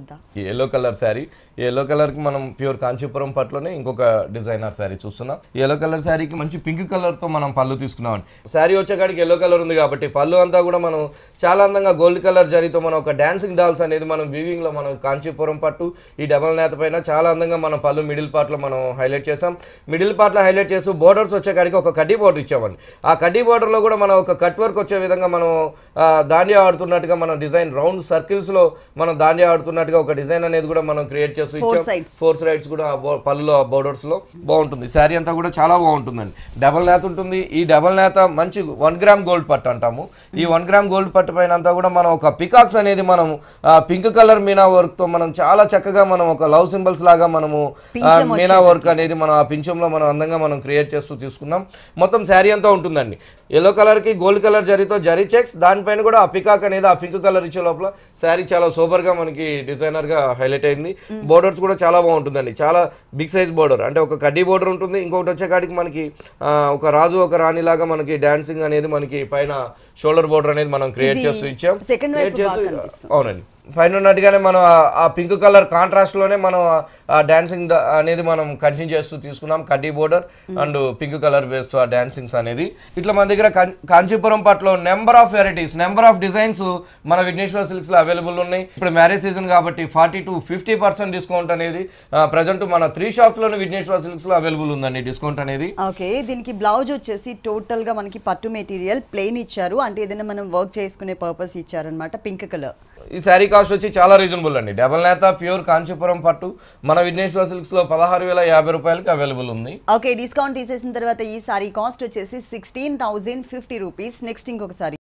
ఇదంతా ఈ yellow colour sari ఈ ఎల్లో కలర్ కి మనం ప్యూర్ కాంచీపురం పట్లోనే ఇంకొక డిజైనర్ శారీ చూస్తున్నాం ఈ ఎల్లో కలర్ శారీకి మంచి పింక్ కలర్ తో మనం పళ్ళు తీసుకున్నాం శారీ వచ్చేకాడికి ఎల్లో కలర్ ఉంది కాబట్టి పళ్ళు అంతా కూడా మనం చాలా అందంగా గోల్డ్ కలర్ జరీతో మనం ఒక డాన్సింగ్ డాల్స్ అనేది మనం వీవింగ్ లో మనం కాంచీపురం పట్టు ఈ డబల్ నేత పైన చాలా అందంగా మనం పళ్ళు మిడిల్ పార్ట్ లో మనం హైలైట్ చేసాం మిడిల్ పార్ట్ లో హైలైట్ చేస్తూ బోర్డర్స్ వచ్చేకాడికి ఒక కడ్డీ బోర్డర్ ఇచ్చామండి ఆ కడ్డీ బోర్డర్ లో కూడా మనం ఒక కట్ వర్క్ వచ్చే విధంగా మనం ఆ, దాండియా ఆడుతున్నట్టుగా మన డిజైన్ రౌండ్ సర్కిల్స్ లో మనం దాండియా ఆడుతున్నట్టుగా ఒక డిజైన్ అనేది కూడా మనం క్రియేట్ చేస్తూ Four ఇచ్చాం sides. ఫోర్ సైడ్స్ కూడా ఆ బో- పళ్ళులో బోర్డర్స్ లో బాగుంటుంది శారీ అంతా కూడా చాలా బాగుంటుందండి డబల్ నేత ఉంటుంది ఈ డబల్ నేత మంచి వన్ గ్రామ్ గోల్డ్ పట్టు అంటాము ఈ వన్ గ్రామ్ గోల్డ్ పట్టు పైన అంతా కూడా మనం ఒక పికాక్స్ అనేది మనం పింక్ కలర్ మీనా వర్క్ తో మనం చాలా చక్కగా మనం ఒక లవ్ సింబల్స్ లాగా మనము ఆ, పింఛం మీనా వర్క్ అనేది మనం ఆ పింఛంలో మనం అందంగా మనం క్రియేట్ చేస్తూ తీసుకున్నాం మొత్తం శారీ అంతా ఉంటుందండి ఎల్లో కలర్ కి గోల్డ్ కలర్ జరీతో జరీ చెక్స్ దానిపైన కూడా ఆ పికాక్ అనేది ఆ పింక్ కలర్ ఇచ్చే లోపల శారీ చాలా సూపర్ గా మనకి డిజైనర్ గా హైలైట్ అయింది బోర్డర్స్ కూడా చాలా బాగుంటుందండి చాలా బిగ్ సైజ్ బోర్డర్ అంటే ఒక కడ్డీ బోర్డర్ ఉంటుంది ఇంకొకటి వచ్చేకాడికి మనకి ఆ, ఒక రాజు ఒక రాణి లాగా మనకి డాన్సింగ్ అనేది మనకి పైన షోల్డర్ బోర్డర్ అనేది మనం క్రియేట్ ఇది చేస్తూ ఇచ్చాం second వైపు Create బాగా చేస్తూ- కనిపిస్తుంది. అవునండి పైన ఉన్నట్టుగానే మనం ఆ- ఆ పింక్ కలర్ కాంట్రాస్ట్ లోనే మనం ఆ- ఆ డాన్సింగ్ అనేది మనం కంటిన్యూ చేస్తూ తీసుకున్నాం కడ్డీ బోర్డర్ అండ్ పింక్ కలర్ వేస్తూ ఆ డాన్సింగ్స్ అనేది ఇట్లా మన దగ్గర కాం- కాంచీపురం పట్లో number of varieties number of designs మన విఘ్నేశ్వర సిల్క్స్ లో అవైలబుల్ ఉన్నాయి ఇప్పుడు మ్యారేజ్ సీజన్ కాబట్టి forty to fifty percent discount అనేది ప్రజెంట్ మన త్రీ షాప్స్ లోనే విఘ్నేశ్వర సిల్క్స్ లో అవైలబుల్ ఉందండి డిస్కౌంట్ అనేది ఓకే దీనికి బ్లౌజ్ వచ్చేసి టోటల్ గా మనకి పట్టు మెటీరియల్ ప్లెయిన్ ఇచ్చారు అంటే ఏదైనా మనం వర్క్ చేసుకునే పర్పస్ ఇచ్చారనమాట పింక్ కలర్ ఈ శారీ కాస్ట్ వచ్చి చాలా రీజనబుల్ అండి డబల్ నేత ప్యూర్ కాంచీపురం పట్టు మన విఘ్నేశ్వర సిల్క్స్ లో పదహారు వేల యాభై రూపాయలకి అవైలబుల్ ఉంది ఓకే డిస్కౌంట్ తీసేసిన తర్వాత ఈ సారీ కాస్ట్ వచ్చేసి sixteen thousand fifty rupees next ఇంకొక సారీ